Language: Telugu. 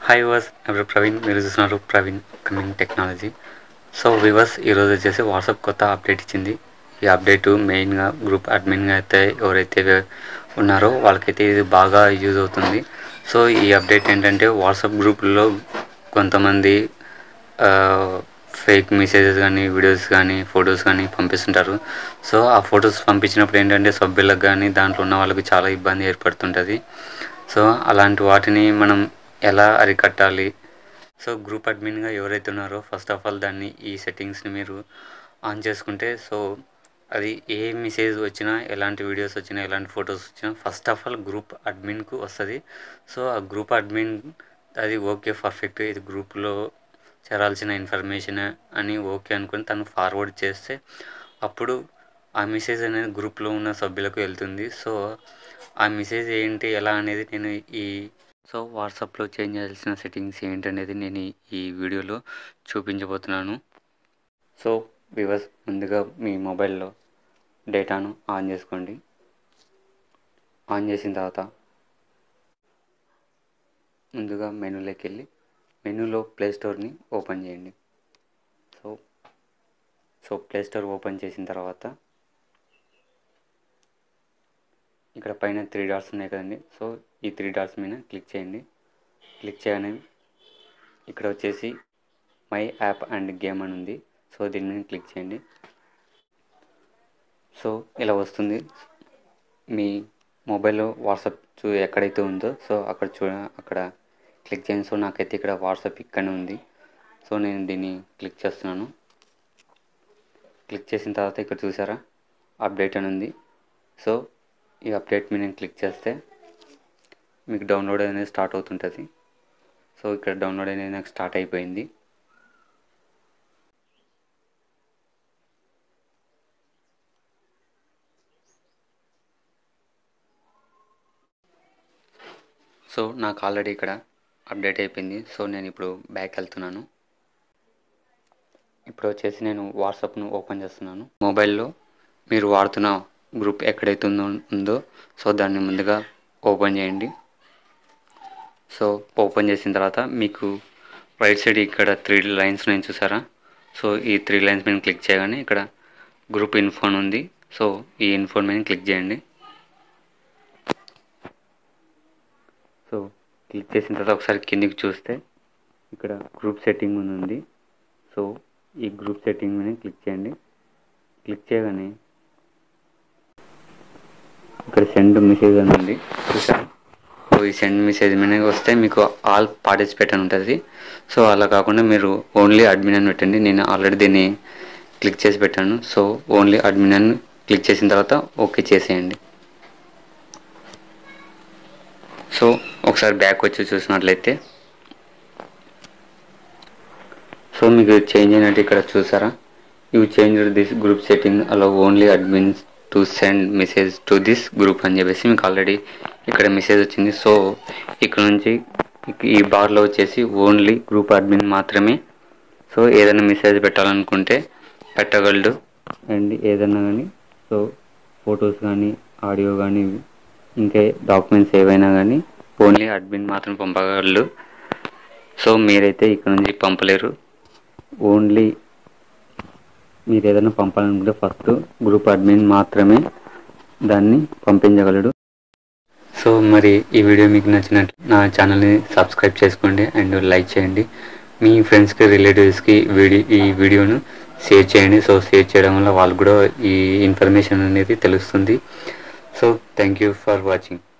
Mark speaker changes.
Speaker 1: హాయ్ వాస్ ఎవరు ప్రవీణ్ మీరు చూస్తున్నారు Praveen coming technology so viewers ఈరోజు వచ్చేసి వాట్సాప్ కొత్త అప్డేట్ ఇచ్చింది ఈ అప్డేట్ మెయిన్గా గ్రూప్ అడ్మిన్గా అయితే ఎవరైతే ఉన్నారో వాళ్ళకైతే ఇది బాగా యూజ్ అవుతుంది సో ఈ అప్డేట్ ఏంటంటే వాట్సాప్ గ్రూపుల్లో కొంతమంది ఫేక్ మెసేజెస్ కానీ వీడియోస్ కానీ ఫొటోస్ కానీ పంపిస్తుంటారు సో ఆ ఫొటోస్ పంపించినప్పుడు ఏంటంటే సభ్యులకు కానీ దాంట్లో ఉన్న వాళ్ళకి చాలా ఇబ్బంది ఏర్పడుతుంటుంది సో అలాంటి వాటిని మనం ఎలా అరికట్టాలి సో గ్రూప్ అడ్మిన్గా ఎవరైతే ఉన్నారో ఫస్ట్ ఆఫ్ ఆల్ దాన్ని ఈ సెట్టింగ్స్ని మీరు ఆన్ చేసుకుంటే సో అది ఏ మెసేజ్ వచ్చినా ఎలాంటి వీడియోస్ వచ్చినా ఎలాంటి ఫొటోస్ వచ్చినా ఫస్ట్ ఆఫ్ ఆల్ గ్రూప్ అడ్మిన్కు వస్తుంది సో ఆ గ్రూప్ అడ్మిన్ అది ఓకే పర్ఫెక్ట్ ఇది గ్రూప్లో చేరాల్సిన ఇన్ఫర్మేషన్ అని ఓకే అనుకుని తను ఫార్వర్డ్ చేస్తే అప్పుడు ఆ మెసేజ్ అనేది గ్రూప్లో ఉన్న సభ్యులకు వెళ్తుంది సో ఆ మెసేజ్ ఏంటి ఎలా అనేది నేను ఈ సో వాట్సాప్లో చేంజ్ చేయాల్సిన సెట్టింగ్స్ ఏంటనేది నేను ఈ- ఈ వీడియోలో చూపించబోతున్నాను సో వివర్స్ ముందుగా మీ మొబైల్లో డేటాను ఆన్ చేసుకోండి ఆన్ చేసిన తర్వాత ముందుగా మెనూలోకి వెళ్ళి మెనూలో ప్లే స్టోర్ని ఓపెన్ చేయండి so so play store open చేసిన తర్వాత ఇక్కడ పైన త్రీ డాట్స్ ఉన్నాయి కదండి సో ఈ త్రీ డాట్స్ మీద క్లిక్ చేయండి క్లిక్ చేయగానే ఇక్కడ వచ్చేసి మై యాప్ అండ్ గేమ్ అని ఉంది సో దీని మీద క్లిక్ చేయండి సో ఇలా వస్తుంది మీ మొబైల్లో వాట్సాప్ చూ ఎక్కడైతే ఉందో సో అక్కడ చూ అక్కడ క్లిక్ చేయండి సో నాకైతే ఇక్కడ వాట్సాప్ ఇక్కడనే ఉంది సో నేను దీన్ని క్లిక్ చేస్తున్నాను క్లిక్ చేసిన తర్వాత ఇక్కడ చూసారా అప్డేట్ అని ఉంది సో ఈ అప్డేట్ మీద నేను క్లిక్ చేస్తే మీకు డౌన్లోడ్ అనేది స్టార్ట్ అవుతుంటుంది సో ఇక్కడ డౌన్లోడ్ అనేది నాకు స్టార్ట్ అయిపోయింది సో నాకు ఆల్రెడీ ఇక్కడ అప్డేట్ అయిపోయింది సో నేను ఇప్పుడు బ్యాక్ వెళ్తున్నాను ఇప్పుడు వచ్చేసి నేను వాట్సాప్ను ఓపెన్ చేస్తున్నాను మొబైల్లో మీరు వాడుతున్న గ్రూప్ ఎక్కడైతే ఉందో ఉందో సో దాన్ని ముందుగా ఓపెన్ చేయండి సో ఓపెన్ చేసిన తర్వాత మీకు రైట్ సైడ్ ఇక్కడ త్రీ లైన్స్ నేను చూసారా సో ఈ త్రీ లైన్స్ మీద క్లిక్ చేయగానే ఇక్కడ గ్రూప్ ఇన్ఫోన్ ఉంది సో ఈ ఇన్ఫోన్ మీద క్లిక్ చేయండి సో క్లిక్ చేసిన తర్వాత ఒకసారి కిందికి చూస్తే ఇక్కడ గ్రూప్ సెట్టింగ్ అని ఉంది సో ఈ గ్రూప్ సెట్టింగ్ మీద క్లిక్ చేయండి క్లిక్ చేయగానే ఇక్కడ సెండ్ మెసేజ్ అని ఉంది చూసారా సో ఈ సెండ్ మెసేజ్ మీద వస్తే మీకు ఆల్ పార్టిసిపేట్ అని ఉంటుంది సో అలా కాకుండా మీరు ఓన్లీ అడ్మిన్ అని పెట్టండి నేను ఆల్రెడీ దీన్ని క్లిక్ చేసి పెట్టాను సో ఓన్లీ అడ్మిన్ అని క్లిక్ చేసిన తర్వాత ఓకే చేసేయండి సో ఒకసారి బ్యాక్ వచ్చి చూసినట్లయితే సో మీకు చేంజ్ అయినట్టు ఇక్కడ చూసారా you change this group setting అలా only admins to send message to this group అని చెప్పేసి మీకు ఆల్రెడీ ఇక్కడ మెసేజ్ వచ్చింది సో ఇక్కడ నుంచి ఈ బార్లో వచ్చేసి ఓన్లీ గ్రూప్ అడ్మిన్ మాత్రమే సో ఏదైనా మెసేజ్ పెట్టాలనుకుంటే పెట్టగలడు అండ్ ఏదైనా కానీ సో ఫొటోస్ కానీ ఆడియో కానీ ఇంకా డాక్యుమెంట్స్ ఏవైనా కానీ ఓన్లీ అడ్మిన్ మాత్రం పంపగలడు సో మీరైతే ఇక్కడ నుంచి పంపలేరు ఓన్లీ మీరు ఏదైనా పంపాలనుకుంటే ఫస్ట్ గ్రూప్ అడ్మిన్ మాత్రమే దాన్ని పంపించగలడు సో మరి ఈ వీడియో మీకు నచ్చినట్లు నా ఛానల్ని సబ్స్క్రైబ్ చేసుకోండి అండ్ లైక్ చేయండి మీ ఫ్రెండ్స్కి రిలేటివ్స్కి వీడియో ఈ వీడియోను షేర్ చేయండి సో షేర్ చేయడం వల్ల వాళ్ళకు కూడా ఈ ఇన్ఫర్మేషన్ అనేది తెలుస్తుంది so thank you for watching